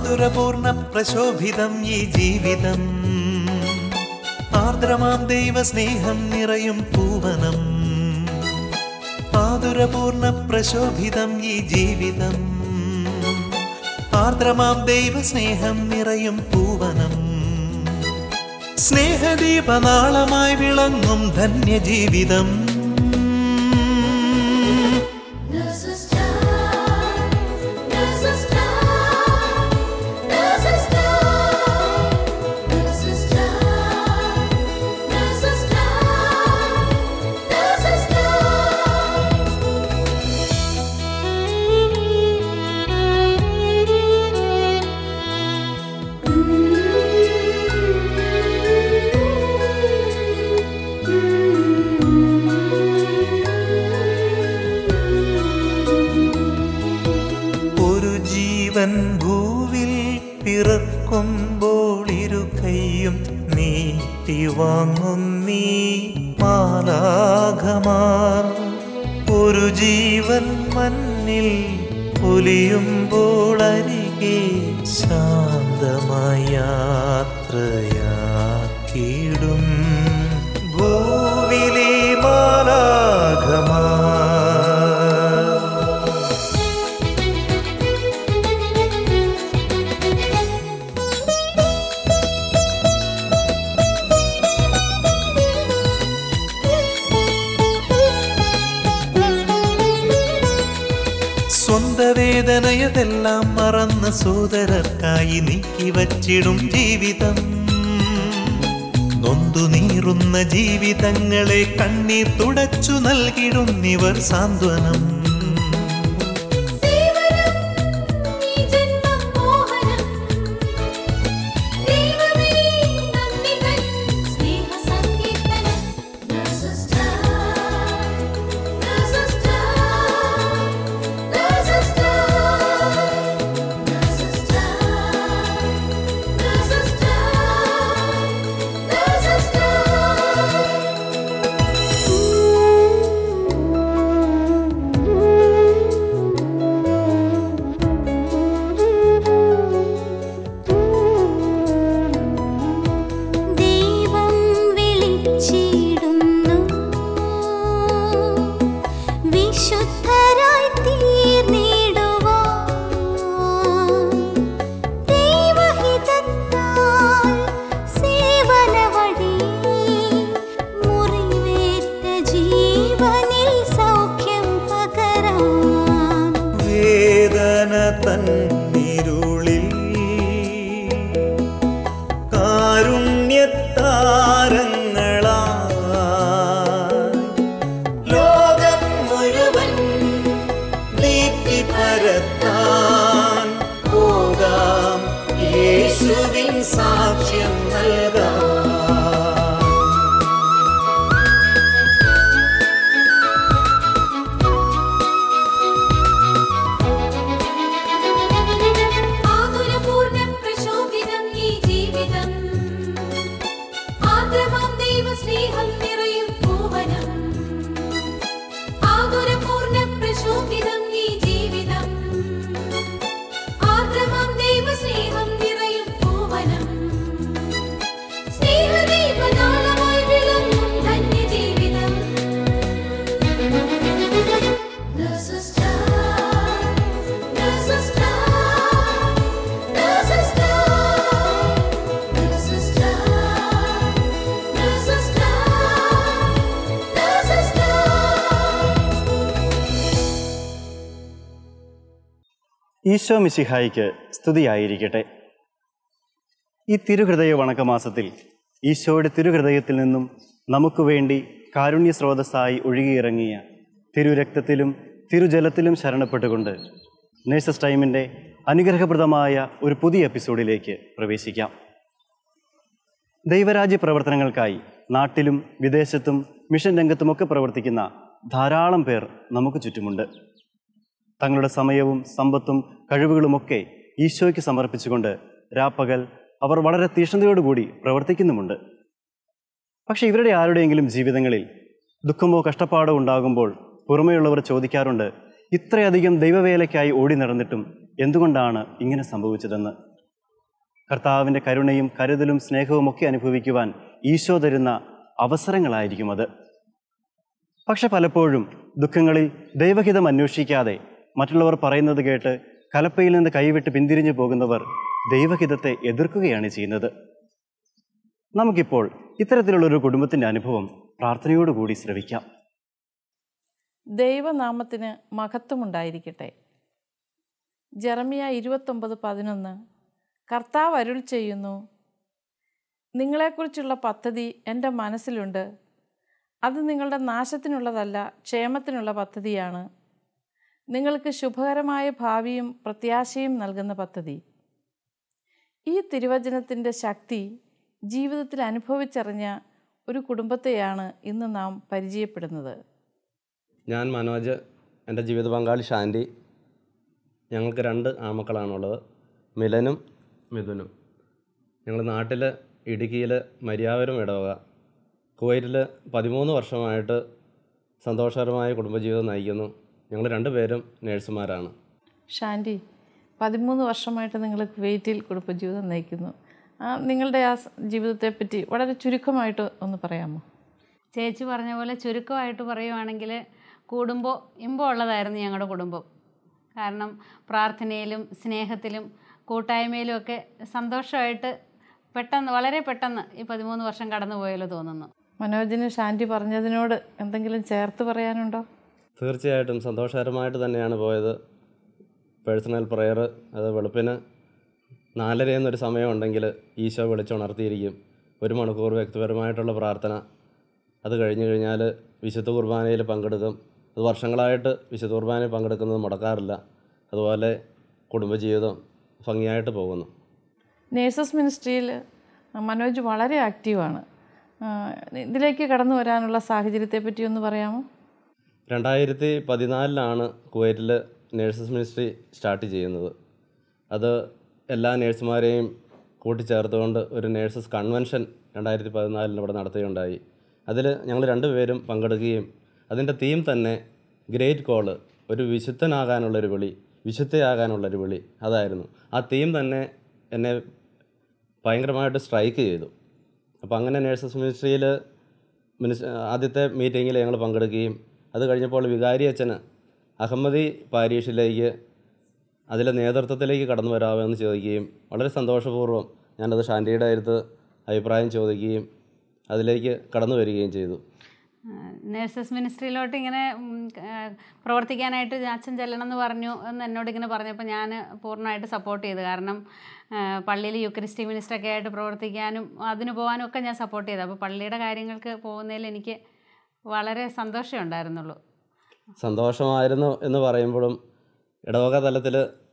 ആതുരപൂർണ പ്രശോഭിതം ഈ ജീവിതം ആർദ്രമാം ദൈവസ്നേഹം നിറയും പൂവനം ആതുരപൂർണ പ്രശോഭിതം ഈ ജീവിതം ആർദ്രമാം ദൈവസ്നേഹം നിറയും പൂവനം സ്നേഹദീപനാളമായി വിളങ്ങും ധന്യജീവിതം There's a star, there's a star, there's a star, there's a star, there's a star, there's a ഒരു ജീവൻ ഭൂവിൽ പിറക്കുമ്പോൾ ഇരു കൈയും നീട്ടി വാങ്ങുന്നീ മാലാഘമാർ ഒരു ജീവൻ മണ്ണിൽ പൊലിയുമ്പോൾ അരികെ ശാന്തമായ യാത്രയാക്കിയിടും ഭൂവിലെ മാലാഘമാർ സ്വന്ത വേദനയതെല്ലാം മറന്ന് സോദരർക്കായി നീക്കി വച്ചിടും ജീവിതം നൊന്തു നീറുന്ന ജീവിതങ്ങളെ കണ്ണീർ തുടച്ചു നൽകിടുന്നിവർ സാന്ത്വനം സേവനം ഈ ജന്മം മോഹനം ദൈവമേ നന്ദികൾ സ്നേഹ സങ്കീർത്തനം There's a star, there's a star, there's a star, there's a star, there's a star, there's a star. ദൈവം വിളിച്ചിടുന്നു വിശുദ്ധരായി തീർന്നിടുവാൻ ദൈവഹിതത്താൽ സേവന വഴി മുറിവേറ്റ ജീവനിൽ സൗഖ്യം പകരാൻ വേദന തന്നിരുളിൽ കാരുണ്യത്താരങ്ങളാ ലോകം മുഴുവൻ നീട്ടി പരത്താൻ പോകാം യേശുവിൻ സാക്ഷ്യം നൽകാം ആതുരപൂർണ്ണം പ്രശോഭിതം ഈ ജീവിതം ആദ്രമാം ദൈവസ്നേഹം നിറയും പൂവനം ആതുരപൂർണ്ണം പ്രശോഭിതം ഈ ജീവിതം ആദ്രമാം ദൈവസ്നേഹം നിറയും പൂവനം സ്നേഹദീപനാളമായി വിളങ്ങും ധന്യജീവിതം There's a star, there's a star, there's a star, there's a star, there's a star, there's a star. Isho മിശിഹായിക്ക് സ്തുതിയായിരിക്കട്ടെ ഈ തിരുഹൃദയ വണക്കമാസത്തിൽ ഈശോയുടെ തിരുഹൃദയത്തിൽ നിന്നും നമുക്ക് വേണ്ടി കാരുണ്യ സ്രോതസ്സായി ഒഴുകിയിറങ്ങിയ തിരുരക്തത്തിലും തിരുജലത്തിലും ശരണപ്പെട്ടുകൊണ്ട് നേഴ്സസ് ടൈമിൻ്റെ അനുഗ്രഹപ്രദമായ ഒരു പുതിയ എപ്പിസോഡിലേക്ക് പ്രവേശിക്കാം ദൈവരാജ്യ പ്രവർത്തനങ്ങൾക്കായി നാട്ടിലും വിദേശത്തും മിഷൻ രംഗത്തുമൊക്കെ പ്രവർത്തിക്കുന്ന ധാരാളം പേർ നമുക്ക് ചുറ്റുമുണ്ട് തങ്ങളുടെ സമയവും സമ്പത്തും കഴിവുകളുമൊക്കെ ഈശോയ്ക്ക് സമർപ്പിച്ചുകൊണ്ട് രാപ്പകൽ അവർ വളരെ തീഷ്ണതയോടുകൂടി പ്രവർത്തിക്കുന്നുമുണ്ട് പക്ഷെ ഇവരുടെ ആരുടെയെങ്കിലും ജീവിതങ്ങളിൽ ദുഃഖമോ കഷ്ടപ്പാടോ ഉണ്ടാകുമ്പോൾ പുറമെയുള്ളവർ ചോദിക്കാറുണ്ട് ഇത്രയധികം ദൈവവേലയ്ക്കായി ഓടി നടന്നിട്ടും എന്തുകൊണ്ടാണ് ഇങ്ങനെ സംഭവിച്ചതെന്ന് കർത്താവിൻ്റെ കരുണയും കരുതലും സ്നേഹവും ഒക്കെ അനുഭവിക്കുവാൻ ഈശോ തരുന്ന അവസരങ്ങളായിരിക്കും അത് പക്ഷെ പലപ്പോഴും ദുഃഖങ്ങളിൽ ദൈവഹിതം അന്വേഷിക്കാതെ മറ്റുള്ളവർ പറയുന്നത് കേട്ട് കലപ്പയിൽ നിന്ന് കൈവിട്ട് പിന്തിരിഞ്ഞു പോകുന്നവർ ദൈവഹിതത്തെ എതിർക്കുകയാണ് ചെയ്യുന്നത് നമുക്കിപ്പോൾ ഇത്തരത്തിലുള്ള ഒരു കുടുംബത്തിൻ്റെ അനുഭവം പ്രാർത്ഥനയോടുകൂടി ശ്രവിക്കാം ദൈവനാമത്തിന് മഹത്വമുണ്ടായിരിക്കട്ടെ ജെറമിയ ഇരുപത്തൊമ്പത് പതിനൊന്ന് കർത്താവ് അരുൾ ചെയ്യുന്നു നിങ്ങളെക്കുറിച്ചുള്ള പദ്ധതി എൻ്റെ മനസ്സിലുണ്ട് അത് നിങ്ങളുടെ നാശത്തിനുള്ളതല്ല ക്ഷേമത്തിനുള്ള പദ്ധതിയാണ് നിങ്ങൾക്ക് ശുഭകരമായ ഭാവിയും പ്രത്യാശയും നൽകുന്ന പദ്ധതി ഈ തിരുവചനത്തിൻ്റെ ശക്തി ജീവിതത്തിൽ അനുഭവിച്ചറിഞ്ഞ ഒരു കുടുംബത്തെയാണ് ഇന്ന് നാം പരിചയപ്പെടുന്നത് ഞാൻ മനോജ് എൻ്റെ ജീവിത പങ്കാളി ശാന്തി ഞങ്ങൾക്ക് രണ്ട് ആമക്കളാണുള്ളത് മിലനും മിഥുനും ഞങ്ങൾ നാട്ടിൽ ഇടുക്കിയിൽ മര്യാവരം ഇടവക കുവൈറ്റിൽ പതിമൂന്ന് വർഷമായിട്ട് സന്തോഷകരമായ കുടുംബജീവിതം നയിക്കുന്നു ഞങ്ങൾ രണ്ടുപേരും നേഴ്സുമാരാണ് ഷാൻഡി പതിമൂന്ന് വർഷമായിട്ട് നിങ്ങൾ കുവൈറ്റിൽ കുടുംബജീവിതം നയിക്കുന്നു ആ നിങ്ങളുടെ ആ സ് ജീവിതത്തെപ്പറ്റി വളരെ ചുരുക്കമായിട്ട് ഒന്ന് പറയാമോ ചേച്ചി പറഞ്ഞ പോലെ ചുരുക്കമായിട്ട് പറയുവാണെങ്കിൽ കൂടുമ്പോൾ ഇമ്പമുള്ളതായിരുന്നു ഞങ്ങളുടെ കുടുംബം കാരണം പ്രാർത്ഥനയിലും സ്നേഹത്തിലും കൂട്ടായ്മയിലും ഒക്കെ സന്തോഷമായിട്ട് പെട്ടെന്ന് വളരെ പെട്ടെന്ന് ഈ പതിമൂന്ന് വർഷം കടന്നു പോയല്ലോ തോന്നുന്നു മനോജിന് ഷാൻഡി പറഞ്ഞതിനോട് എന്തെങ്കിലും ചേർത്ത് പറയാനുണ്ടോ തീർച്ചയായിട്ടും സന്തോഷകരമായിട്ട് തന്നെയാണ് പോയത് പേഴ്സണൽ പ്രെയർ അത് വെളുപ്പിന് നാലര എന്നൊരു സമയമുണ്ടെങ്കിൽ ഈശോ വിളിച്ചുണർത്തിയിരിക്കും ഒരു മണിക്കൂർ വ്യക്തിപരമായിട്ടുള്ള പ്രാർത്ഥന അത് കഴിഞ്ഞ് കഴിഞ്ഞാൽ വിശുദ്ധ കുർബാനയിൽ പങ്കെടുക്കും അത് വർഷങ്ങളായിട്ട് വിശുദ്ധ കുർബാനയിൽ പങ്കെടുക്കുന്നത് മുടക്കാറില്ല അതുപോലെ കുടുംബജീവിതം ഭംഗിയായിട്ട് പോകുന്നു നേഴ്സസ് മിനിസ്ട്രിയിൽ മനോജ് വളരെ ആക്റ്റീവാണ് ആ, ഇതിലേക്ക് കടന്നു വരാനുള്ള സാഹചര്യത്തെപ്പറ്റി ഒന്ന് പറയാമോ രണ്ടായിരത്തി പതിനാലിലാണ് കുവൈറ്റിൽ നേഴ്സസ് മിനിസ്ട്രി സ്റ്റാർട്ട് ചെയ്യുന്നത് അത് എല്ലാ നേഴ്സുമാരെയും കൂട്ടിച്ചേർത്തുകൊണ്ട് ഒരു നേഴ്സസ് കൺവെൻഷൻ രണ്ടായിരത്തി പതിനാലിൽ ഇവിടെ നടത്തുകയുണ്ടായി അതിൽ ഞങ്ങൾ രണ്ടുപേരും പങ്കെടുക്കുകയും അതിൻ്റെ തീം തന്നെ ഗ്രേറ്റ് കോള് ഒരു വിശുദ്ധനാകാനുള്ളൊരു വിളി വിശുദ്ധയാകാനുള്ളൊരു വിളി അതായിരുന്നു ആ തീം തന്നെ എന്നെ ഭയങ്കരമായിട്ട് സ്ട്രൈക്ക് ചെയ്തു അപ്പോൾ അങ്ങനെ നേഴ്സസ് മിനിസ്ട്രിയിൽ മിനിസ് ആദ്യത്തെ മീറ്റിങ്ങിൽ ഞങ്ങൾ പങ്കെടുക്കുകയും അത് കഴിഞ്ഞപ്പോൾ വികാരി അച്ഛന് അഹമ്മദി പാരീഷിലേക്ക് അതിലെ നേതൃത്വത്തിലേക്ക് കടന്നു വരാമോ എന്ന് ചോദിക്കുകയും വളരെ സന്തോഷപൂർവ്വം ഞാനത് ഷാൻഡിയുടെ അടുത്ത് അഭിപ്രായം ചോദിക്കുകയും അതിലേക്ക് കടന്നു വരികയും ചെയ്തു നേഴ്സസ് മിനിസ്ട്രിയിലോട്ട് ഇങ്ങനെ ഉം, ആ, പ്രവർത്തിക്കാനായിട്ട് അച്ഛൻ ചെല്ലണം എന്ന് പറഞ്ഞു എന്ന് എന്നോട് ഇങ്ങനെ പറഞ്ഞപ്പോൾ ഞാൻ പൂർണ്ണമായിട്ട് സപ്പോർട്ട് ചെയ്തു കാരണം ആ, പള്ളിയിൽ യുക്രിസ്റ്റി മിനിസ്റ്ററൊക്കെ ആയിട്ട് പ്രവർത്തിക്കാനും അതിന് പോകാനും ഒക്കെ ഞാൻ സപ്പോർട്ട് ചെയ്തു അപ്പോൾ പള്ളിയുടെ കാര്യങ്ങൾക്ക് പോകുന്നതിൽ എനിക്ക് വളരെ സന്തോഷമേ ഉണ്ടായിരുന്നുള്ളൂ സന്തോഷമായിരുന്നു എന്ന് പറയുമ്പോഴും ഇടവക തലത്തിൽ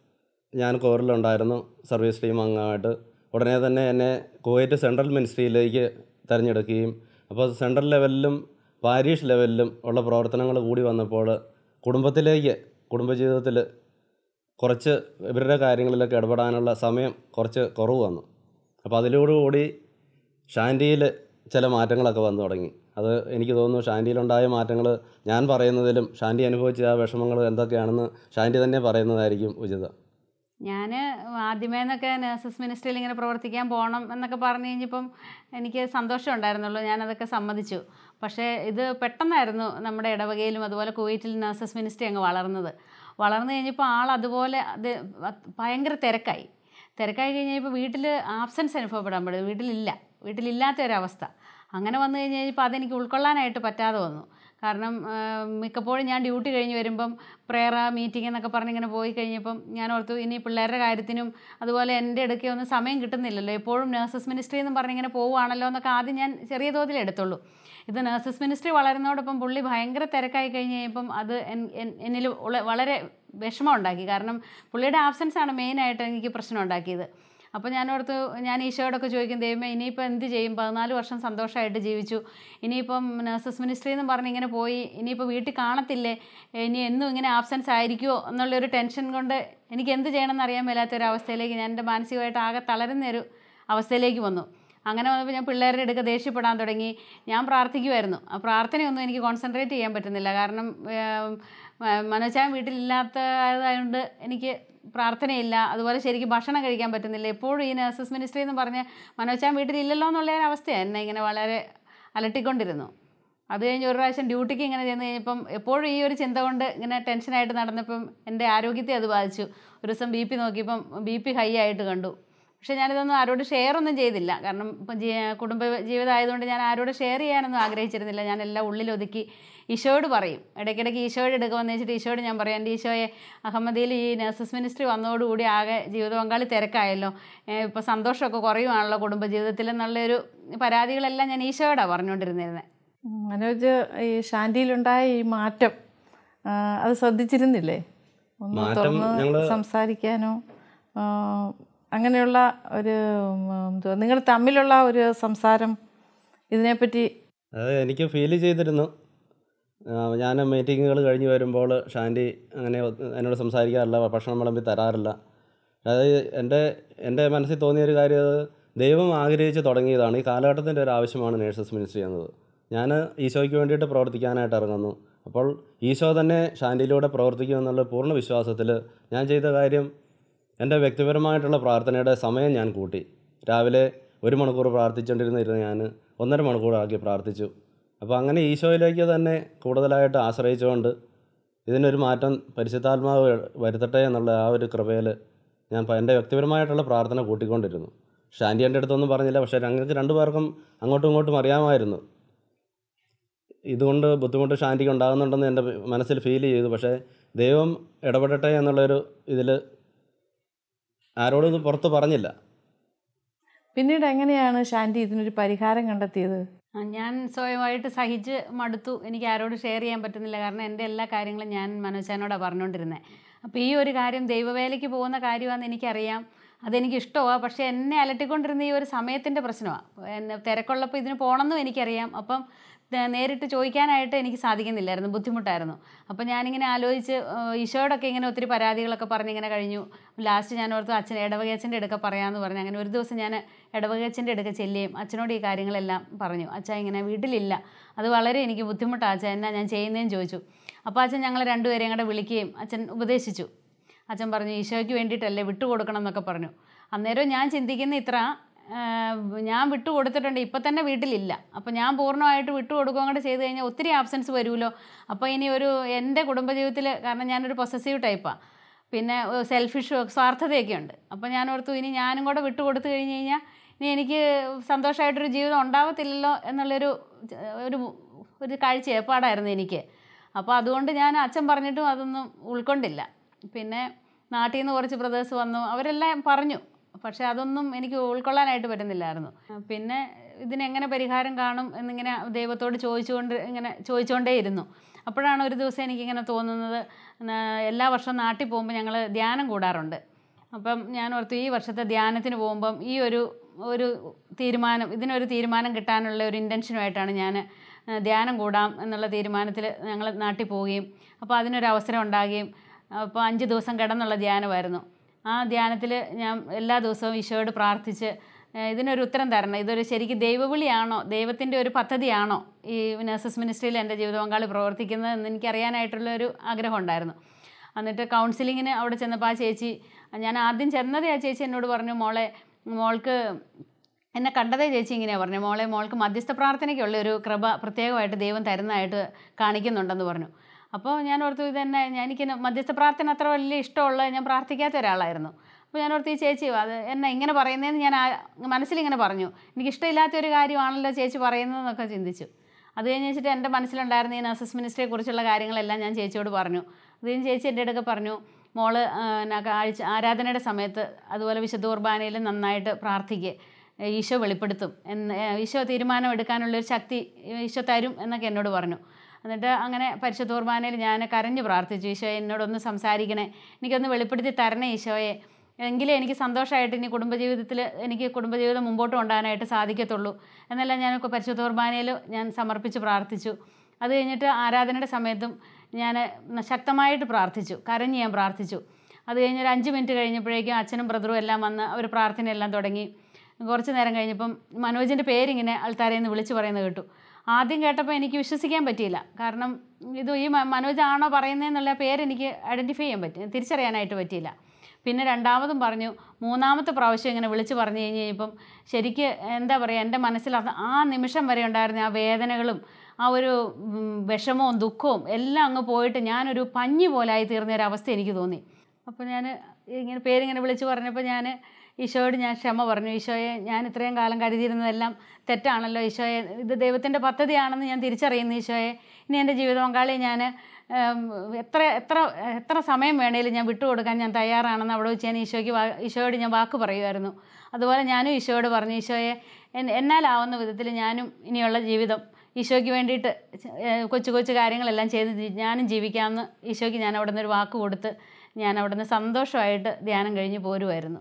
ഞാൻ കോറിലുണ്ടായിരുന്നു സർവീസ് ടീം അംഗമായിട്ട് ഉടനെ തന്നെ എന്നെ കുവൈറ്റ് സെൻട്രൽ മിനിസ്ട്രിയിലേക്ക് തിരഞ്ഞെടുക്കുകയും അപ്പോൾ സെൻട്രൽ ലെവലിലും പാരീഷ് ലെവലിലും ഉള്ള പ്രവർത്തനങ്ങൾ കൂടി വന്നപ്പോൾ കുടുംബത്തിലേക്ക് കുടുംബജീവിതത്തിൽ കുറച്ച് ഇവരുടെ കാര്യങ്ങളിലൊക്കെ ഇടപെടാനുള്ള സമയം കുറച്ച് കുറവ് വന്നു അപ്പോൾ അതിലോടുകൂടി ഷാൻഡിയിൽ ചില മാറ്റങ്ങളൊക്കെ വന്നു തുടങ്ങി അത് എനിക്ക് തോന്നുന്നു ഷാൻഡിയിലുണ്ടായ മാറ്റങ്ങൾ ഞാൻ പറയുന്നതിലും ഷാൻഡി അനുഭവിച്ച ആ വിഷമങ്ങൾ എന്തൊക്കെയാണെന്ന് ഷാൻഡി തന്നെ പറയുന്നതായിരിക്കും ഉചിതം ഞാൻ ആദ്യമേ നിന്നൊക്കെ നഴ്സസ് മിനിസ്ട്രിയിൽ ഇങ്ങനെ പ്രവർത്തിക്കാൻ പോകണം എന്നൊക്കെ പറഞ്ഞു കഴിഞ്ഞപ്പം എനിക്ക് സന്തോഷം ഉണ്ടായിരുന്നുള്ളൂ ഞാനതൊക്കെ സമ്മതിച്ചു പക്ഷേ ഇത് പെട്ടെന്നായിരുന്നു നമ്മുടെ ഇടവകയിലും അതുപോലെ കുവൈറ്റിൽ നഴ്സസ് മിനിസ്ട്രി അങ്ങ് വളർന്നത് വളർന്നു കഴിഞ്ഞപ്പോൾ ആൾ അതുപോലെ അത് ഭയങ്കര തിരക്കായി തിരക്കായി കഴിഞ്ഞപ്പോൾ വീട്ടിൽ ആബ്സെൻസ് അനുഭവപ്പെടാൻ പാടില്ല വീട്ടിലില്ല വീട്ടിലില്ലാത്ത ഒരവസ്ഥ അങ്ങനെ വന്നു കഴിഞ്ഞ് കഴിഞ്ഞപ്പോൾ അതെനിക്ക് ഉൾക്കൊള്ളാനായിട്ട് പറ്റാതെ വന്നു കാരണം ആ, മിക്കപ്പോഴും ഞാൻ ഡ്യൂട്ടി കഴിഞ്ഞ് വരുമ്പം പ്രേയർ മീറ്റിംഗ് എന്നൊക്കെ പറഞ്ഞ് ഇങ്ങനെ പോയി കഴിഞ്ഞപ്പം ഞാൻ ഓർത്തു ഇനി പിള്ളേരുടെ കാര്യത്തിനും അതുപോലെ എൻ്റെ ഇടയ്ക്ക് ഒന്നും സമയം കിട്ടുന്നില്ലല്ലോ എപ്പോഴും നഴ്സസ് മിനിസ്ട്രി എന്ന് പറഞ്ഞ് ഇങ്ങനെ പോവുകയാണല്ലോ എന്നൊക്കെ ആദ്യം ഞാൻ ചെറിയ തോതിൽ എടുത്തുള്ളൂ ഇത് നഴ്സസ് മിനിസ്ട്രി വളരുന്നതോടൊപ്പം പുള്ളി ഭയങ്കര തിരക്കായി കഴിഞ്ഞ് കഴിയുമ്പം അത് എൻ- എൻ- എന്നിൽ ഉള്ള വളരെ വിഷമം ഉണ്ടാക്കി കാരണം പുള്ളിയുടെ ആബ്സെൻസ് ആണ് മെയിനായിട്ട് എനിക്ക് പ്രശ്നം ഉണ്ടാക്കിയത് അപ്പോൾ ഞാൻ ഓർത്ത് ഞാൻ ഈശോയോടൊക്കെ ചോദിക്കും ദൈവമേ ഇനിയിപ്പോൾ എന്ത് ചെയ്യും പതിനാല് വർഷം സന്തോഷമായിട്ട് ജീവിച്ചു ഇനിയിപ്പം നഴ്സസ് മിനിസ്ട്രി എന്ന് പറഞ്ഞ് ഇങ്ങനെ പോയി ഇനിയിപ്പോൾ വീട്ടിൽ കാണത്തില്ലേ ഇനി എന്നും ഇങ്ങനെ ആബ്സെൻസ് ആയിരിക്കുമോ എന്നുള്ളൊരു ടെൻഷൻ കൊണ്ട് എനിക്ക് എന്ത് ചെയ്യണമെന്ന് അറിയാൻ മേലാത്ത ഒരു അവസ്ഥയിലേക്ക് ഞാൻ എൻ്റെ മാനസികമായിട്ട് ആകെ തളരുന്ന ഒരു അവസ്ഥയിലേക്ക് വന്നു അങ്ങനെ വന്നപ്പോൾ ഞാൻ പിള്ളേരുടെ അടുക്ക ദേഷ്യപ്പെടാൻ തുടങ്ങി ഞാൻ പ്രാർത്ഥിക്കുമായിരുന്നു ആ പ്രാർത്ഥനയൊന്നും എനിക്ക് കോൺസെൻട്രേറ്റ് ചെയ്യാൻ പറ്റുന്നില്ല കാരണം ഏം, മ- മനോജാൻ വീട്ടിലില്ലാത്തതായതുകൊണ്ട് എനിക്ക് പ്രാർത്ഥനയില്ല അതുപോലെ ശരിക്കും ഭക്ഷണം കഴിക്കാൻ പറ്റുന്നില്ല എപ്പോഴും ഈ നഴ്സസ് മിനിസ്ട്രി എന്ന് പറഞ്ഞ് മനോജാൻ വീട്ടിലില്ലല്ലോ എന്നുള്ള ഒരു അവസ്ഥയാണ് എന്നെ ഇങ്ങനെ വളരെ അലട്ടിക്കൊണ്ടിരുന്നു അത് കഴിഞ്ഞ് ഒരു പ്രാവശ്യം ഡ്യൂട്ടിക്ക് ഇങ്ങനെ ചെന്ന് കഴിഞ്ഞപ്പം എപ്പോഴും ഈ ഒരു ചിന്ത കൊണ്ട് ഇങ്ങനെ ടെൻഷനായിട്ട് നടന്നപ്പം എൻ്റെ ആരോഗ്യത്തെ അത് ബാധിച്ചു ഒരു ദിവസം ബി പി നോക്കിയപ്പം ബി പി ഹൈ ആയിട്ട് കണ്ടു പക്ഷേ ഞാനിതൊന്നും ആരോട് ഷെയർ ഒന്നും ചെയ്തില്ല കാരണം ഇപ്പം ജീ കുടുംബ ജീവിതം ആയതുകൊണ്ട് ഞാൻ ആരോട് ഷെയർ ചെയ്യാനൊന്നും ആഗ്രഹിച്ചിരുന്നില്ല ഞാൻ എല്ലാം ഉള്ളിലൊതുക്കി ഈശോയോട് പറയും ഇടയ്ക്കിടയ്ക്ക് ഈശോയുടെ എടുക്കുക വന്നു വെച്ചിട്ട് ഈശോയോട് ഞാൻ പറയും എൻ്റെ ഈശോയെ അഹമ്മദിയിൽ ഈ നഴ്സസ് മിനിസ്ട്രി വന്നതോടുകൂടി ആകെ ജീവിത പങ്കാളി തിരക്കായല്ലോ ഇപ്പോൾ സന്തോഷമൊക്കെ കുറയുവാണല്ലോ കുടുംബജീവിതത്തിൽ എന്നുള്ളൊരു പരാതികളെല്ലാം ഞാൻ ഈശോയോടാണ് പറഞ്ഞുകൊണ്ടിരുന്നിരുന്നത് ഉം, മനോജ് ഈ ശാന്തിയിലുണ്ടായ ഈ മാറ്റം ആ, അത് ശ്രദ്ധിച്ചിരുന്നില്ലേ ഒന്ന് മാറ്റം തുറന്ന് ഞങ്ങള് സംസാരിക്കാനോ ആ, അങ്ങനെയുള്ള ഒരു ഉം, എന്തുവാ നിങ്ങൾ തമ്മിലുള്ള ഒരു സംസാരം ഇതിനെപ്പറ്റി അത് എനിക്ക് ഫീൽ ചെയ്തിരുന്നു ആ, ഞാൻ മീറ്റിങ്ങുകൾ കഴിഞ്ഞ് വരുമ്പോൾ ഷാൻഡി അങ്ങനെ ഒ- എന്നോട് സംസാരിക്കാറില്ല ഭക്ഷണം വിളമ്പി തരാറില്ല അതായത് എൻ്റെ എൻ്റെ മനസ്സിൽ തോന്നിയൊരു കാര്യം അത് ദൈവം ആഗ്രഹിച്ച് തുടങ്ങിയതാണ് ഈ കാലഘട്ടത്തിൻ്റെ ഒരു ആവശ്യമാണ് നേഴ്സസ് മിനിസ്ട്രി എന്നത് ഞാൻ ഈശോയ്ക്ക് വേണ്ടിയിട്ട് പ്രവർത്തിക്കാനായിട്ട് ഇറങ്ങുന്നു അപ്പോൾ ഈശോ തന്നെ ഷാൻഡിയിലൂടെ പ്രവർത്തിക്കുമെന്നുള്ള പൂർണ്ണ വിശ്വാസത്തിൽ ഞാൻ ചെയ്ത കാര്യം എൻ്റെ വ്യക്തിപരമായിട്ടുള്ള പ്രാർത്ഥനയുടെ സമയം ഞാൻ കൂട്ടി രാവിലെ ഒരു മണിക്കൂർ പ്രാർത്ഥിച്ചുകൊണ്ടിരുന്നിരുന്ന ഞാൻ ഒന്നര മണിക്കൂറാക്കി പ്രാർത്ഥിച്ചു അപ്പോൾ അങ്ങനെ ഈശോയിലേക്ക് തന്നെ കൂടുതലായിട്ട് ആശ്രയിച്ചുകൊണ്ട് ഇതിനൊരു മാറ്റം പരിശുദ്ധാത്മാവ് വരുത്തട്ടെ എന്നുള്ള ആ ഒരു കൃപയിൽ ഞാൻ പ- എൻ്റെ വ്യക്തിപരമായിട്ടുള്ള പ്രാർത്ഥന കൂട്ടിക്കൊണ്ടിരുന്നു ഷാൻഡി എൻ്റെ അടുത്തൊന്നും പറഞ്ഞില്ല പക്ഷേ ഞങ്ങൾക്ക് രണ്ടുപേർക്കും അങ്ങോട്ടും ഇങ്ങോട്ടും അറിയാമായിരുന്നു ഇതുകൊണ്ട് ബുദ്ധിമുട്ട് ഷാൻഡിക്ക് ഉണ്ടാകുന്നുണ്ടെന്ന് എൻ്റെ മനസ്സിൽ ഫീൽ ചെയ്തു പക്ഷേ ദൈവം ഇടപെടട്ടെ എന്നുള്ളൊരു ഇതിൽ ആരോടും ഇത് പുറത്ത് പറഞ്ഞില്ല പിന്നീട് എങ്ങനെയാണ് ശാന്തി ഇതിനൊരു പരിഹാരം കണ്ടെത്തിയത് ആ, ഞാൻ സ്വയമായിട്ട് സഹിച്ച് മടുത്തു എനിക്ക് ആരോട് ഷെയർ ചെയ്യാൻ പറ്റുന്നില്ല കാരണം എൻ്റെ എല്ലാ കാര്യങ്ങളും ഞാൻ മനോജാനോടാണ് പറഞ്ഞുകൊണ്ടിരുന്നത് അപ്പോൾ ഈ ഒരു കാര്യം ദൈവവേലയ്ക്ക് പോകുന്ന കാര്യമാണെന്ന് എനിക്കറിയാം അതെനിക്ക് ഇഷ്ടമാണ് പക്ഷേ എന്നെ അലട്ടിക്കൊണ്ടിരുന്ന ഈ ഒരു സമയത്തിൻ്റെ പ്രശ്നമാണ് എന്നെ തിരക്കുള്ളപ്പോൾ ഇതിന് പോകണമെന്നും എനിക്കറിയാം അപ്പം ത- നേരിട്ട് ചോദിക്കാനായിട്ട് എനിക്ക് സാധിക്കുന്നില്ലായിരുന്നു ബുദ്ധിമുട്ടായിരുന്നു അപ്പം ഞാനിങ്ങനെ ആലോചിച്ച് ആ, ഈശോയോടൊക്കെ ഇങ്ങനെ ഒത്തിരി പരാതികളൊക്കെ പറഞ്ഞിങ്ങനെ കഴിഞ്ഞു ലാസ്റ്റ് ഞാൻ ഓർത്തു അച്ഛൻ ഇടവകയച്ഛൻ്റെ അടുക്ക പറയാമെന്ന് പറഞ്ഞു അങ്ങനെ ഒരു ദിവസം ഞാൻ ഇടവകയച്ഛൻ്റെ അടുക്ക ചെല്ലുകയും അച്ഛനോട് ഈ കാര്യങ്ങളെല്ലാം പറഞ്ഞു അച്ഛൻ ഇങ്ങനെ വീട്ടിലില്ല അത് വളരെ എനിക്ക് ബുദ്ധിമുട്ടാണ് അച്ഛൻ എന്നാ ഞാൻ ചെയ്യുന്നതെന്ന് ചോദിച്ചു അപ്പോൾ അച്ഛൻ ഞങ്ങൾ രണ്ടുപേരെയും കൂടെ വിളിക്കുകയും അച്ഛൻ ഉപദേശിച്ചു അച്ഛൻ പറഞ്ഞു ഈശോയ്ക്ക് വേണ്ടിയിട്ടല്ലേ വിട്ടുകൊടുക്കണം എന്നൊക്കെ പറഞ്ഞു അന്നേരം ഞാൻ ചിന്തിക്കുന്ന ഇത്ര ആ, ഞാൻ വിട്ടു കൊടുത്തിട്ടുണ്ട് ഇപ്പം തന്നെ വീട്ടിലില്ല അപ്പോൾ ഞാൻ പൂർണ്ണമായിട്ട് വിട്ടു കൊടുക്കുകയും കൂടെ ചെയ്ത് കഴിഞ്ഞാൽ ഒത്തിരി ആബ്സെൻസ് വരുമല്ലോ അപ്പോൾ ഇനി ഒരു എൻ്റെ കുടുംബജീവിതത്തിൽ കാരണം ഞാനൊരു പൊസസീവ് ടൈപ്പാണ് പിന്നെ സെൽഫിഷ് സ്വാർത്ഥതയൊക്കെ ഉണ്ട് അപ്പോൾ ഞാൻ ഓർത്തു ഇനി ഞാനും കൂടെ വിട്ടു കൊടുത്തു കഴിഞ്ഞ് കഴിഞ്ഞാൽ ഇനി എനിക്ക് സന്തോഷമായിട്ടൊരു ജീവിതം ഉണ്ടാവത്തില്ലല്ലോ എന്നുള്ളൊരു ഒരു ഒരു കാഴ്ച ഏർപ്പാടായിരുന്നു എനിക്ക് അപ്പോൾ അതുകൊണ്ട് ഞാൻ അച്ഛൻ പറഞ്ഞിട്ടും അതൊന്നും ഉൾക്കൊണ്ടില്ല പിന്നെ നാട്ടിൽ നിന്ന് കുറച്ച് ബ്രദേഴ്സ് വന്നു അവരെല്ലാം പറഞ്ഞു പക്ഷേ അതൊന്നും എനിക്ക് ഉൾക്കൊള്ളാനായിട്ട് പറ്റുന്നില്ലായിരുന്നു പിന്നെ ഇതിനെങ്ങനെ പരിഹാരം കാണും എന്നിങ്ങനെ ദൈവത്തോട് ചോദിച്ചുകൊണ്ട് ഇങ്ങനെ ചോദിച്ചുകൊണ്ടേ ഇരുന്നു അപ്പോഴാണ് ഒരു ദിവസം എനിക്കിങ്ങനെ തോന്നുന്നത് ന- എല്ലാ വർഷവും നാട്ടിൽ പോകുമ്പോൾ ഞങ്ങൾ ധ്യാനം കൂടാറുണ്ട് അപ്പം ഞാൻ ഓർത്തു ഈ വർഷത്തെ ധ്യാനത്തിന് പോകുമ്പം ഈ ഒരു ഒരു തീരുമാനം ഇതിനൊരു തീരുമാനം കിട്ടാനുള്ള ഒരു ഇൻറ്റൻഷനുമായിട്ടാണ് ഞാൻ ഏഹ്, ധ്യാനം കൂടാം എന്നുള്ള തീരുമാനത്തിൽ ഞങ്ങൾ നാട്ടിൽ പോവുകയും അപ്പോൾ അതിനൊരു അവസരം ഉണ്ടാകുകയും അപ്പോൾ അഞ്ച് ദിവസം കിടന്നുള്ള ധ്യാനമായിരുന്നു ആ ധ്യാനത്തിൽ ഞാൻ എല്ലാ ദിവസവും ഈശോയോട് പ്രാർത്ഥിച്ച് ഏഹ്, ഇതിനൊരു ഉത്തരം തരണം ഇതൊരു ശരിക്കും ദൈവവിളിയാണോ ദൈവത്തിൻ്റെ ഒരു പദ്ധതിയാണോ ഈ നഴ്സസ് മിനിസ്ട്രിയിൽ എൻ്റെ ജീവിത പങ്കാളി പ്രവർത്തിക്കുന്നത് എന്ന് എനിക്കറിയാനായിട്ടുള്ള ഒരു ആഗ്രഹം ഉണ്ടായിരുന്നു എന്നിട്ട് കൗൺസിലിങ്ങിന് അവിടെ ചെന്നപ്പോൾ ആ ചേച്ചി ഞാൻ ആദ്യം ചെന്നതേ ആ ചേച്ചി എന്നോട് പറഞ്ഞു മോളെ മോൾക്ക് എന്നെ കണ്ടതേ ചേച്ചി ഇങ്ങനെയാണ് പറഞ്ഞു മോളെ മോൾക്ക് മധ്യസ്ഥ പ്രാർത്ഥനയ്ക്കുള്ള ഒരു കൃപ പ്രത്യേകമായിട്ട് ദൈവം തരുന്നതായിട്ട് കാണിക്കുന്നുണ്ടെന്ന് പറഞ്ഞു അപ്പോൾ ഞാൻ ഓർത്തു ഇതെന്നെ ഞാൻ എനിക്ക് മധ്യസ്ഥ പ്രാർത്ഥന അത്ര വലിയ ഇഷ്ടമുള്ള ഞാൻ പ്രാർത്ഥിക്കാത്ത ഒരാളായിരുന്നു അപ്പോൾ ഞാൻ ഓർത്ത് ഈ ചേച്ചി അത് എന്നെ ഇങ്ങനെ പറയുന്നതെന്ന് ഞാൻ ആ- മനസ്സിലിങ്ങനെ പറഞ്ഞു എനിക്ക് ഇഷ്ടമില്ലാത്ത ഒരു കാര്യമാണല്ലോ ചേച്ചി പറയുന്നതെന്നൊക്കെ ചിന്തിച്ചു അത് കഴിഞ്ഞ് വെച്ചിട്ട് എൻ്റെ മനസ്സിലുണ്ടായിരുന്ന ഈ നഴ്സസ് മിനിസ്ട്രിയെ കുറിച്ചുള്ള കാര്യങ്ങളെല്ലാം ഞാൻ ചേച്ചിയോട് പറഞ്ഞു അത് കഴിഞ്ഞ് ചേച്ചി എൻ്റെ അടുക്ക പറഞ്ഞു മോള് ആ, ന- ആഴ്ച ആരാധനയുടെ സമയത്ത് അതുപോലെ വിശുദ്ധ കുർബാനയിൽ നന്നായിട്ട് പ്രാർത്ഥിക്കുക ഈശോ വെളിപ്പെടുത്തും എന്ന് ഏ, ഈശോ തീരുമാനം എടുക്കാനുള്ളൊരു ശക്തി ഈശോ തരും എന്നൊക്കെ എന്നോട് പറഞ്ഞു എന്നിട്ട് അങ്ങനെ പരിശുദ്ധ കുർബാനയിൽ ഞാൻ കരഞ്ഞു പ്രാർത്ഥിച്ചു ഈശോയെ എന്നോടൊന്ന് സംസാരിക്കണേ എനിക്കൊന്ന് വെളിപ്പെടുത്തി തരണേ ഈശോയെ എങ്കിലേ എനിക്ക് സന്തോഷമായിട്ട് ഇനി കുടുംബജീവിതത്തിൽ എനിക്ക് കുടുംബജീവിതം മുമ്പോട്ട് കൊണ്ടുപോകാനായിട്ട് സാധിക്കത്തുള്ളൂ എന്നെല്ലാം ഞാൻ പരിശുദ്ധ കുർബാനയിൽ ഞാൻ സമർപ്പിച്ച് പ്രാർത്ഥിച്ചു അത് കഴിഞ്ഞിട്ട് ആരാധനയുടെ സമയത്തും ഞാൻ ശക്തമായിട്ട് പ്രാർത്ഥിച്ചു കരഞ്ഞ് ഞാൻ പ്രാർത്ഥിച്ചു അത് കഴിഞ്ഞ് ഒരു അഞ്ച് മിനിറ്റ് കഴിഞ്ഞപ്പോഴേക്കും അച്ഛനും ബ്രദറും എല്ലാം വന്ന് അവർ പ്രാർത്ഥനയെല്ലാം തുടങ്ങി കുറച്ച് നേരം കഴിഞ്ഞപ്പം മനോജിൻ്റെ പേരിങ്ങനെ ആൾത്താരയിൽ നിന്ന് വിളിച്ചു പറയുന്നത് കേട്ടു ആദ്യം കേട്ടപ്പോൾ എനിക്ക് വിശ്വസിക്കാൻ പറ്റിയില്ല കാരണം ഇത് ഈ മ- മനോജ് ആണോ പറയുന്നതെന്നുള്ള പേരെനിക്ക് ഐഡൻറ്റിഫൈ ചെയ്യാൻ പറ്റി തിരിച്ചറിയാനായിട്ട് പറ്റിയില്ല പിന്നെ രണ്ടാമതും പറഞ്ഞു മൂന്നാമത്തെ പ്രാവശ്യം ഇങ്ങനെ വിളിച്ച് പറഞ്ഞു കഴിഞ്ഞ് കഴിഞ്ഞപ്പം ശരിക്ക് എന്താ പറയുക എൻ്റെ മനസ്സിൽ അത് ആ നിമിഷം വരെ ഉണ്ടായിരുന്ന ആ വേദനകളും ആ ഒരു ഉം, വിഷമവും ദുഃഖവും എല്ലാം അങ്ങ് പോയിട്ട് ഞാനൊരു പഞ്ഞി പോലായി തീർന്ന ഒരു അവസ്ഥ എനിക്ക് തോന്നി അപ്പോൾ ഞാൻ ഇങ്ങനെ പേരിങ്ങനെ വിളിച്ച് പറഞ്ഞപ്പോൾ ഞാൻ ഈശോയോട് ഞാൻ ക്ഷമ പറഞ്ഞു ഈശോയെ ഞാൻ ഇത്രയും കാലം കരുതിയിരുന്നതെല്ലാം തെറ്റാണല്ലോ ഈശോയെ ഇത് ദൈവത്തിൻ്റെ പദ്ധതിയാണെന്ന് ഞാൻ തിരിച്ചറിയുന്നു ഈശോയെ ഇനി എൻ്റെ ജീവിത പങ്കാളിയെ ഞാൻ ഉം, എത്ര എത്ര എത്ര സമയം വേണേലും ഞാൻ വിട്ടുകൊടുക്കാൻ ഞാൻ തയ്യാറാണെന്ന് അവിടെ വെച്ച് ഞാൻ ഈശോയ്ക്ക് വാ- ഈശോയോട് ഞാൻ വാക്ക് പറയുമായിരുന്നു അതുപോലെ ഞാനും ഈശോയോട് പറഞ്ഞു ഈശോയെ എൻ- എന്നാലാവുന്ന വിധത്തിൽ ഞാനും ഇനിയുള്ള ജീവിതം ഈശോയ്ക്ക് വേണ്ടിയിട്ട് ഏഹ്, കൊച്ചു കൊച്ചു കാര്യങ്ങളെല്ലാം ചെയ്ത് ജീ- ഞാനും ജീവിക്കാമെന്ന് ഈശോയ്ക്ക് ഞാൻ അവിടെ നിന്ന് ഒരു വാക്ക് കൊടുത്ത് ഞാൻ അവിടെ നിന്ന് സന്തോഷമായിട്ട് ധ്യാനം കഴിഞ്ഞ് പോരുമായിരുന്നു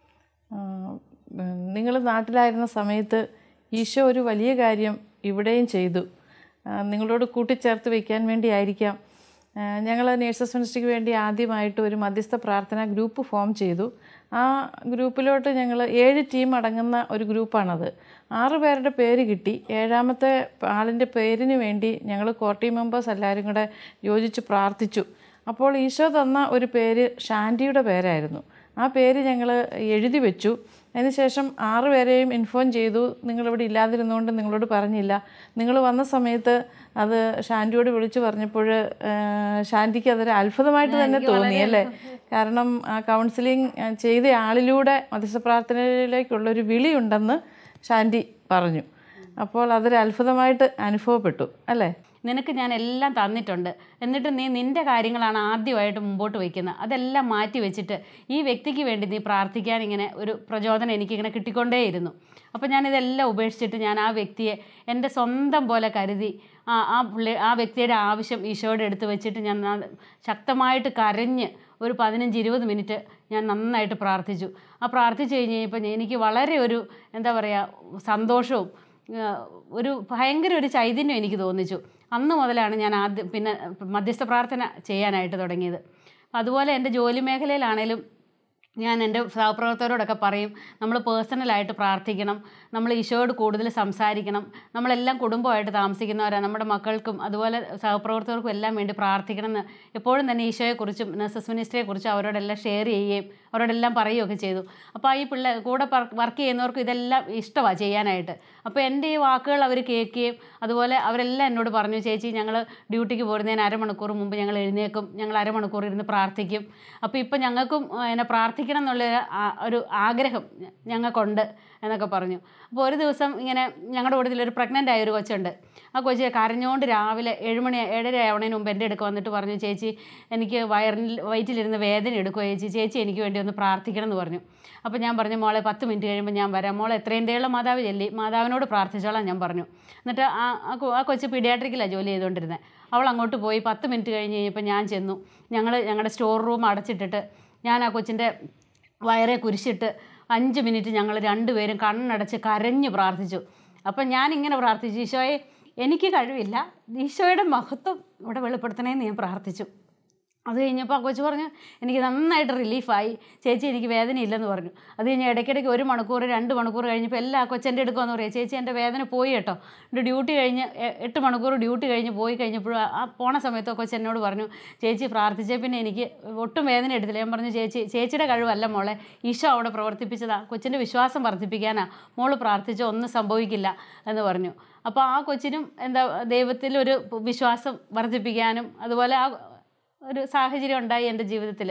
നിങ്ങൾ നാട്ടിലായിരുന്ന സമയത്ത് ഈശോ ഒരു വലിയ കാര്യം ഇവിടെയും ചെയ്തു ആ, നിങ്ങളോട് കൂട്ടിച്ചേർത്ത് വയ്ക്കാൻ വേണ്ടിയായിരിക്കാം ഞങ്ങൾ നേഴ്സസ് മിനിസ്ട്രിക്ക് വേണ്ടി ആദ്യമായിട്ട് ഒരു മധ്യസ്ഥ പ്രാർത്ഥന ഗ്രൂപ്പ് ഫോം ചെയ്തു ആ ഗ്രൂപ്പിലോട്ട് ഞങ്ങൾ ഏഴ് ടീം അടങ്ങുന്ന ഒരു ഗ്രൂപ്പാണത് ആറ് പേരുടെ പേര് കിട്ടി ഏഴാമത്തെ ആളിൻ്റെ പേരിന് വേണ്ടി ഞങ്ങൾ കോർ ടീം മെമ്പേഴ്സ് എല്ലാവരും കൂടെ യോജിച്ച് പ്രാർത്ഥിച്ചു അപ്പോൾ ഈശോ തന്ന ഒരു പേര് ഷാൻഡിയുടെ പേരായിരുന്നു ആ പേര് ഞങ്ങൾ എഴുതി വെച്ചു അതിനുശേഷം ആറ് പേരെയും ഇൻഫോം ചെയ്തു നിങ്ങളിവിടെ ഇല്ലാതിരുന്നുകൊണ്ട് നിങ്ങളോട് പറഞ്ഞില്ല നിങ്ങൾ വന്ന സമയത്ത് അത് ഷാൻഡിയോട് വിളിച്ചു പറഞ്ഞപ്പോൾ ഷാൻഡിക്ക് അതൊരു അത്ഭുതമായിട്ട് തന്നെ തോന്നി അല്ലേ കാരണം ആ കൗൺസിലിംഗ് ചെയ്ത ആളിലൂടെ മധ്യസ്ഥ പ്രാർത്ഥനയിലേക്കുള്ളൊരു വിളിയുണ്ടെന്ന് ഷാൻഡി പറഞ്ഞു അപ്പോൾ അതൊരു അത്ഭുതമായിട്ട് അനുഭവപ്പെട്ടു അല്ലേ നിനക്ക് ഞാൻ എല്ലാം തന്നിട്ടുണ്ട് എന്നിട്ട് നീ നിൻ്റെ കാര്യങ്ങളാണ് ആദ്യമായിട്ട് മുമ്പോട്ട് വയ്ക്കുന്നത് അതെല്ലാം മാറ്റി വെച്ചിട്ട് ഈ വ്യക്തിക്ക് വേണ്ടി നീ പ്രാർത്ഥിക്കാൻ ഇങ്ങനെ ഒരു പ്രചോദനം എനിക്കിങ്ങനെ കിട്ടിക്കൊണ്ടേയിരുന്നു അപ്പോൾ ഞാനിതെല്ലാം ഉപേക്ഷിച്ചിട്ട് ഞാൻ ആ വ്യക്തിയെ എൻ്റെ സ്വന്തം പോലെ കരുതി ആ ആ പുള്ളി ആ വ്യക്തിയുടെ ആവശ്യം ഈശോയുടെ അടുത്ത് വെച്ചിട്ട് ഞാൻ ന- ശക്തമായിട്ട് കരഞ്ഞ് ഒരു പതിനഞ്ച് ഇരുപത് മിനിറ്റ് ഞാൻ നന്നായിട്ട് പ്രാർത്ഥിച്ചു ആ പ്രാർത്ഥിച്ചു കഴിഞ്ഞ് കഴിഞ്ഞപ്പോൾ എനിക്ക് വളരെ ഒരു എന്താ പറയുക സന്തോഷവും ആ, ഒരു ഭയങ്കര ഒരു ചൈതന്യം എനിക്ക് തോന്നിച്ചു അന്ന് മുതലാണ് ഞാൻ ആദ്യം പിന്നെ മധ്യസ്ഥ പ്രാർത്ഥന ചെയ്യാനായിട്ട് തുടങ്ങിയത് അതുപോലെ എൻ്റെ ജോലി മേഖലയിലാണേലും ഞാൻ എൻ്റെ സഹപ്രവർത്തകരോടൊക്കെ പറയും നമ്മൾ പേഴ്സണലായിട്ട് പ്രാർത്ഥിക്കണം നമ്മൾ ഈശോയോട് കൂടുതൽ സംസാരിക്കണം നമ്മളെല്ലാം കുടുംബമായിട്ട് താമസിക്കുന്നവരാണ് നമ്മുടെ മക്കൾക്കും അതുപോലെ സഹപ്രവർത്തകർക്കും എല്ലാം വേണ്ടി പ്രാർത്ഥിക്കണം എന്ന് എപ്പോഴും തന്നെ ഈശോയെക്കുറിച്ചും നഴ്സസ് മിനിസ്ട്രിയെക്കുറിച്ചും അവരോടെല്ലാം ഷെയർ ചെയ്യുകയും അവരോടെല്ലാം പറയുകയൊക്കെ ചെയ്തു അപ്പോൾ ഈ പിള്ളേർ കൂടെ വർക്ക് ചെയ്യുന്നവർക്കും ഇതെല്ലാം ഇഷ്ടമാണ് ചെയ്യാനായിട്ട് അപ്പോൾ എൻ്റെ ഈ വാക്കുകൾ അവർ കേൾക്കുകയും അതുപോലെ അവരെല്ലാം എന്നോട് പറഞ്ഞു ചേച്ചി ഞങ്ങൾ ഡ്യൂട്ടിക്ക് പോരുന്നതിന് അരമണിക്കൂർ മുമ്പ് ഞങ്ങൾ എഴുന്നേക്കും ഞങ്ങൾ അരമണിക്കൂർ ഇരുന്ന് പ്രാർത്ഥിക്കും അപ്പോൾ ഇപ്പം ഞങ്ങൾക്കും ആ, എന്നെ പ്രാർത്ഥിക്കണം എന്നുള്ള ആ- ഒരു ആഗ്രഹം ഞ- ഞങ്ങൾക്കുണ്ട് എന്നൊക്കെ പറഞ്ഞു അപ്പോൾ ഒരു ദിവസം ഇങ്ങനെ ഞങ്ങളുടെ കൂട്ടത്തിൽ ഒരു പ്രഗ്നൻ്റ് ആയ ഒരു കൊച്ചുണ്ട് ആ കൊച്ച് കരഞ്ഞുകൊണ്ട് രാവിലെ ഏഴുമണി ഏഴര ആവണതിന് മുമ്പ് എൻ്റെ അടുക്ക് വന്നിട്ട് പറഞ്ഞു ചേച്ചി എനിക്ക് വയറിൽ വയറ്റിലിരുന്ന് വേദന എടുക്കുമോ ചേച്ചി ചേച്ചി എനിക്ക് വേണ്ടി ഒന്ന് പ്രാർത്ഥിക്കണം എന്ന് പറഞ്ഞു അപ്പോൾ ഞാൻ പറഞ്ഞു മോളെ പത്ത് മിനിറ്റ് കഴിയുമ്പോൾ ഞാൻ വരാം മോളെ എത്രയും ദയുള്ള മാതാവ് ചെല്ലി മാതാവിനോട് പ്രാർത്ഥിച്ചോളാം ഞാൻ പറഞ്ഞു എന്നിട്ട് ആ ആ കൊ- ആ കൊച്ച് പീഡിയാട്രിക്കിലാണ് ജോലി ചെയ്തുകൊണ്ടിരുന്നത് അവൾ അങ്ങോട്ട് പോയി പത്ത് മിനിറ്റ് കഴിഞ്ഞ് കഴിഞ്ഞപ്പോൾ ഞാൻ ചെന്നു ഞങ്ങൾ ഞങ്ങളുടെ സ്റ്റോർ റൂം അടച്ചിട്ടിട്ട് ഞാൻ ആ കൊച്ചിൻ്റെ വയറെ കുരിശിട്ട് അഞ്ച് മിനിറ്റ് ഞങ്ങൾ രണ്ടുപേരും കണ്ണടച്ച് കരഞ്ഞ് പ്രാർത്ഥിച്ചു അപ്പം ഞാൻ ഇങ്ങനെ പ്രാർത്ഥിച്ചു ഈശോയെ എനിക്ക് കഴിവില്ല ഈശോയുടെ മഹത്വം ഇവിടെ വെളിപ്പെടുത്തണേന്ന് ഞാൻ പ്രാർത്ഥിച്ചു അത് കഴിഞ്ഞപ്പോൾ ആ കൊച്ചു പറഞ്ഞു എനിക്ക് നന്നായിട്ട് റിലീഫായി ചേച്ചി എനിക്ക് വേദനയില്ലെന്ന് പറഞ്ഞു അത് കഴിഞ്ഞ് ഇടയ്ക്കിടയ്ക്ക് ഒരു മണിക്കൂർ രണ്ട് മണിക്കൂർ കഴിഞ്ഞപ്പോൾ എല്ലാ കൊച്ചെൻ്റെ എടുക്കുമെന്ന് പറയാം ചേച്ചി എൻ്റെ വേദന പോയി കേട്ടോ എൻ്റെ ഡ്യൂട്ടി കഴിഞ്ഞ് എ- എട്ട് മണിക്കൂർ ഡ്യൂട്ടി കഴിഞ്ഞ് പോയി കഴിഞ്ഞപ്പോഴും ആ- ആ പോണ സമയത്ത് ആ കൊച്ചു എന്നോട് പറഞ്ഞു ചേച്ചി പ്രാർത്ഥിച്ചേ പിന്നെ എനിക്ക് ഒട്ടും വേദന എടുത്തില്ല ഞാൻ പറഞ്ഞു ചേച്ചി ചേച്ചിയുടെ കഴിവല്ല മോളെ ഈശോ അവിടെ പ്രവർത്തിപ്പിച്ചതാ കൊച്ചിൻ്റെ വിശ്വാസം വർദ്ധിപ്പിക്കാനാ മോള് പ്രാർത്ഥിച്ചോ ഒന്നും സംഭവിക്കില്ല എന്ന് പറഞ്ഞു അപ്പോൾ ആ കൊച്ചിനും എന്താ ദൈവത്തിൽ ഒരു വിശ്വാസം വർദ്ധിപ്പിക്കാനും അതുപോലെ ആ ഒരു സാഹചര്യം ഉണ്ടായി എൻ്റെ ജീവിതത്തിൽ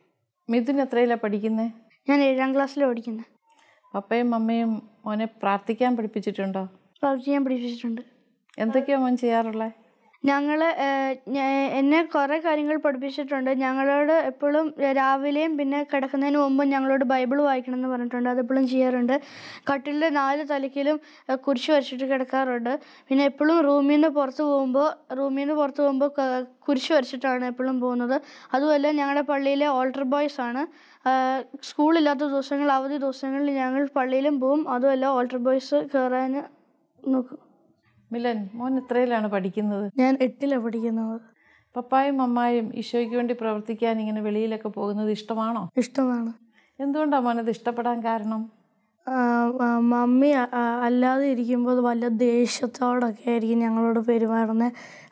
മിഥുൻ എത്രയിലാണ് പഠിക്കുന്നത് ഞാൻ ഏഴാം ക്ലാസ്സിലാണ് പഠിക്കുന്നത് പപ്പയും അമ്മയും മോനെ പ്രാർത്ഥിക്കാൻ പഠിപ്പിച്ചിട്ടുണ്ടോ പ്രവർത്തിക്കാൻ പഠിപ്പിച്ചിട്ടുണ്ട് എന്തൊക്കെയാണ് മോൻ ചെയ്യാറുള്ളത് ഞങ്ങൾ എന്നെ കുറേ കാര്യങ്ങൾ പഠിപ്പിച്ചിട്ടുണ്ട് ഞങ്ങളോട് എപ്പോഴും രാവിലെയും പിന്നെ കിടക്കുന്നതിന് മുമ്പും ഞങ്ങളോട് ബൈബിൾ വായിക്കണം എന്ന് പറഞ്ഞിട്ടുണ്ട് അതെപ്പോഴും ചെയ്യാറുണ്ട് കട്ടിലിൻ്റെ നാല് തലക്കിലും ഏഹ്, കുരിശ് വരച്ചിട്ട് കിടക്കാറുണ്ട് പിന്നെ എപ്പോഴും റൂമിൽ നിന്ന് പുറത്ത് പോകുമ്പോൾ റൂമിൽ നിന്ന് പുറത്ത് പോകുമ്പോൾ ക- കുരിശ് വരച്ചിട്ടാണ് എപ്പോഴും പോകുന്നത് അതുമല്ല ഞങ്ങളുടെ പള്ളിയിലെ ഓൾട്ടർ ബോയ്സ് ആണ് ആഹ്, സ്കൂളില്ലാത്ത ദിവസങ്ങൾ അവധി ദിവസങ്ങളിൽ ഞങ്ങൾ പള്ളിയിലും പോവും അതുമല്ല ഓൾട്ടർ ബോയ്സ് കയറാൻ നോക്കും മിലൻ മോൻ എത്രയിലാണ് പഠിക്കുന്നത് ഞാൻ എട്ടിലാണ് പഠിക്കുന്നത് പപ്പായും അമ്മായും ഈശോയ്ക്ക് വേണ്ടി പ്രവർത്തിക്കാൻ ഇങ്ങനെ വെളിയിലൊക്കെ പോകുന്നത് ഇഷ്ടമാണോ ഇഷ്ടമാണ് എന്തുകൊണ്ടാണ് മോനത് ഇഷ്ടപ്പെടാൻ കാരണം ആ, ആ, മമ്മി അ- ആ, അല്ലാതെ ഇരിക്കുമ്പോൾ വല്ല ദേഷ്യത്തോടൊക്കെ ആയിരിക്കും ഞങ്ങളോട് പെരുമാറുന്നത്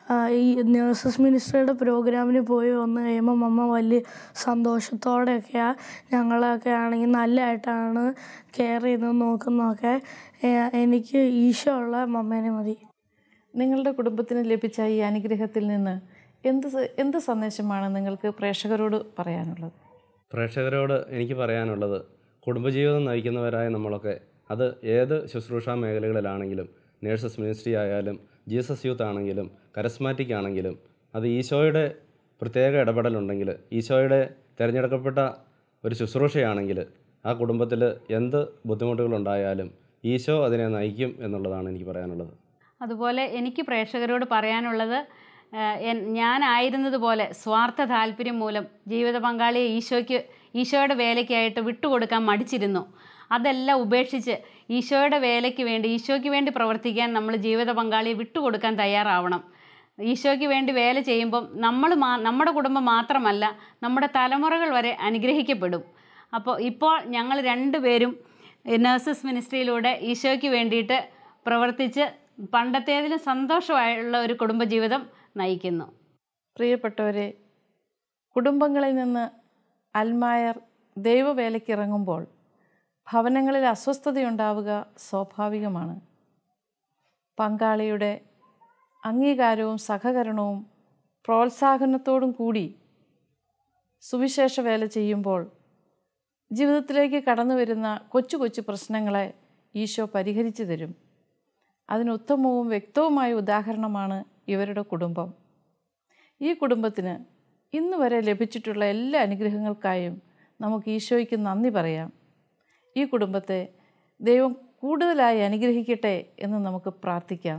ആ, ഈ നേഴ്സസ് മിനിസ്ട്രിയുടെ പ്രോഗ്രാമിന് പോയി വന്ന് കഴിയുമ്പോൾ മമ്മ വലിയ സന്തോഷത്തോടെയൊക്കെയാണ് ഞങ്ങളൊക്കെ ആണെങ്കിൽ നല്ലതായിട്ടാണ് കെയർ ചെയ്ത് നോക്കുന്നതൊക്കെ ഏ, എനിക്ക് ഈശോ ഉള്ള മമ്മേനെ മതി നിങ്ങളുടെ കുടുംബത്തിന് ലഭിച്ച ഈ അനുഗ്രഹത്തിൽ നിന്ന് എന്ത് സ- എന്ത് സന്ദേശമാണ് നിങ്ങൾക്ക് പ്രേക്ഷകരോട് പറയാനുള്ളത് പ്രേക്ഷകരോട് എനിക്ക് പറയാനുള്ളത് കുടുംബജീവിതം നയിക്കുന്നവരായ നമ്മളൊക്കെ അത് ഏത് ശുശ്രൂഷാ മേഖലകളിലാണെങ്കിലും നേഴ്സസ് മിനിസ്ട്രി ആയാലും ജീസസ് യൂത്ത് ആണെങ്കിലും കരസ്മാറ്റിക് ആണെങ്കിലും അത് ഈശോയുടെ പ്രത്യേക ഇടപെടലുണ്ടെങ്കിൽ ഈശോയുടെ തിരഞ്ഞെടുക്കപ്പെട്ട ഒരു ശുശ്രൂഷയാണെങ്കിൽ ആ കുടുംബത്തിൽ എന്ത് ബുദ്ധിമുട്ടുകളുണ്ടായാലും ഈശോ അതിനെ നയിക്കും എന്നുള്ളതാണ് എനിക്ക് പറയാനുള്ളത് അതുപോലെ എനിക്ക് പ്രേക്ഷകരോട് പറയാനുള്ളത് ഏഹ്, എൻ- ഞാനായിരുന്നതുപോലെ സ്വാർത്ഥ താല്പര്യം മൂലം ജീവിത പങ്കാളിയെ ഈശോയ്ക്ക് ഈശോയുടെ വേലയ്ക്കായിട്ട് വിട്ടുകൊടുക്കാൻ മടിച്ചിരുന്നു അതെല്ലാം ഉപേക്ഷിച്ച് ഈശോയുടെ വേലയ്ക്ക് വേണ്ടി ഈശോയ്ക്ക് വേണ്ടി പ്രവർത്തിക്കാൻ നമ്മൾ ജീവിത പങ്കാളിയെ വിട്ടുകൊടുക്കാൻ തയ്യാറാവണം ഈശോയ്ക്ക് വേണ്ടി വേല ചെയ്യുമ്പം നമ്മൾ മാ നമ്മുടെ കുടുംബം മാത്രമല്ല നമ്മുടെ തലമുറകൾ വരെ അനുഗ്രഹിക്കപ്പെടും അപ്പോൾ ഇപ്പോൾ ഞങ്ങൾ രണ്ടുപേരും നഴ്സസ് മിനിസ്ട്രിയിലൂടെ ഈശോയ്ക്ക് വേണ്ടിയിട്ട് പ്രവർത്തിച്ച് പണ്ടത്തേതിലും സന്തോഷമായുള്ള ഒരു കുടുംബജീവിതം നയിക്കുന്നു പ്രിയപ്പെട്ടവരെ കുടുംബങ്ങളിൽ നിന്ന് അൽമായർ ദൈവവേലയ്ക്ക് ഇറങ്ങുമ്പോൾ ഭവനങ്ങളിൽ അസ്വസ്ഥതയുണ്ടാവുക സ്വാഭാവികമാണ് പങ്കാളിയുടെ അംഗീകാരവും സഹകരണവും പ്രോത്സാഹനത്തോടും കൂടി സുവിശേഷ വേല ചെയ്യുമ്പോൾ ജീവിതത്തിലേക്ക് കടന്നു വരുന്ന കൊച്ചു കൊച്ചു പ്രശ്നങ്ങളെ ഈശോ പരിഹരിച്ചു തരും അതിന് ഉത്തമവും വ്യക്തവുമായ ഉദാഹരണമാണ് ഇവരുടെ കുടുംബം ഈ കുടുംബത്തിന് ഇന്ന് വരെ ലഭിച്ചിട്ടുള്ള എല്ലാ അനുഗ്രഹങ്ങൾക്കായും നമുക്ക് ഈശോയ്ക്ക് നന്ദി പറയാം ഈ കുടുംബത്തെ ദൈവം കൂടുതലായി അനുഗ്രഹിക്കട്ടെ എന്ന് നമുക്ക് പ്രാർത്ഥിക്കാം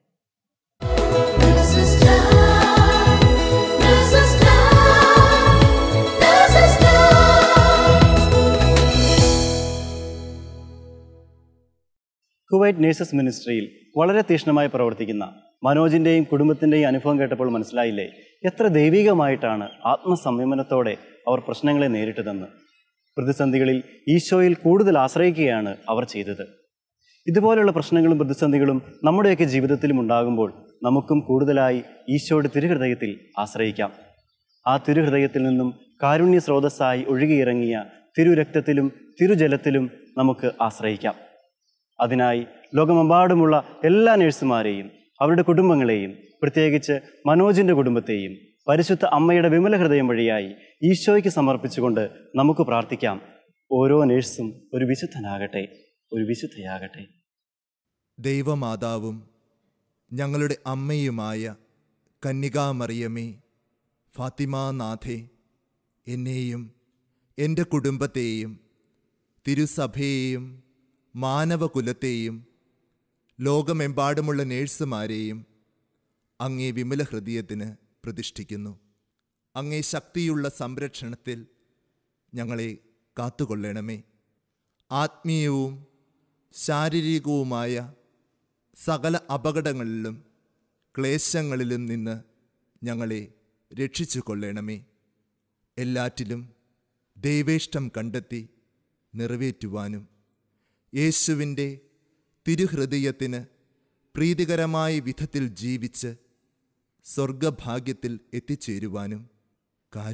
Nurses time, nurses time, nurses time. Kuwait nurses മിനിസ്ട്രിയിൽ വളരെ തീക്ഷ്ണമായി പ്രവർത്തിക്കുന്ന മനോജിൻ്റെയും കുടുംബത്തിൻ്റെയും അനുഭവം കേട്ടപ്പോൾ മനസ്സിലായില്ലേ എത്ര ദൈവികമായിട്ടാണ് ആത്മസംയമനത്തോടെ അവർ പ്രശ്നങ്ങളെ നേരിട്ടതെന്ന് പ്രതിസന്ധികളിൽ ഈശോയിൽ കൂടുതൽ ആശ്രയിക്കുകയാണ് അവർ ചെയ്തത് ഇതുപോലെയുള്ള പ്രശ്നങ്ങളും പ്രതിസന്ധികളും നമ്മുടെയൊക്കെ ജീവിതത്തിലും ഉണ്ടാകുമ്പോൾ നമുക്കും കൂടുതലായി ഈശോയുടെ തിരുഹൃദയത്തിൽ ആശ്രയിക്കാം ആ തിരുഹൃദയത്തിൽ നിന്നും കാരുണ്യ സ്രോതസ്സായി ഒഴുകിയിറങ്ങിയ തിരുരക്തത്തിലും തിരുജലത്തിലും നമുക്ക് ആശ്രയിക്കാം അതിനായി ലോകമെമ്പാടുമുള്ള എല്ലാ നഴ്സുമാരെയും അവരുടെ കുടുംബങ്ങളെയും പ്രത്യേകിച്ച് മനോജിൻ്റെ കുടുംബത്തെയും പരിശുദ്ധ അമ്മയുടെ വിമല ഹൃദയം വഴിയായി ഈശോയ്ക്ക് സമർപ്പിച്ചുകൊണ്ട് നമുക്ക് പ്രാർത്ഥിക്കാം ഓരോ നേഴ്സും ഒരു വിശുദ്ധനാകട്ടെ ഒരു വിശുദ്ധയാകട്ടെ ദൈവമാതാവും ഞങ്ങളുടെ അമ്മയുമായ കന്യകാമറിയമേ ഫാത്തിമാനാഥേ എന്നെയും എൻ്റെ കുടുംബത്തെയും തിരുസഭയെയും മാനവകുലത്തെയും ലോകമെമ്പാടുമുള്ള നേഴ്സുമാരെയും അങ്ങേ വിമല ഹൃദയത്തിന് പ്രതിഷ്ഠിക്കുന്നു അങ്ങേ ശക്തിയുള്ള സംരക്ഷണത്തിൽ ഞങ്ങളെ കാത്തുകൊള്ളണമേ ആത്മീയവും ശാരീരികവുമായ സകല അപകടങ്ങളിലും ക്ലേശങ്ങളിലും നിന്ന് ഞങ്ങളെ രക്ഷിച്ചു കൊള്ളണമേ എല്ലാറ്റിലും ദൈവേഷ്ടം കണ്ടെത്തി നിറവേറ്റുവാനും യേശുവിൻ്റെ തിരുഹൃദയത്തിന് പ്രീതികരമായ വിധത്തിൽ ജീവിച്ച് സ്വർഗഭാഗ്യത്തിൽ എത്തിച്ചേരുവാനും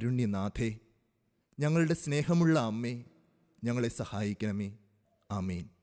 കാരുണ്യനാഥേ ഞങ്ങളുടെ സ്നേഹമുള്ള അമ്മേ ഞങ്ങളെ സഹായിക്കണമേ ആമേൻ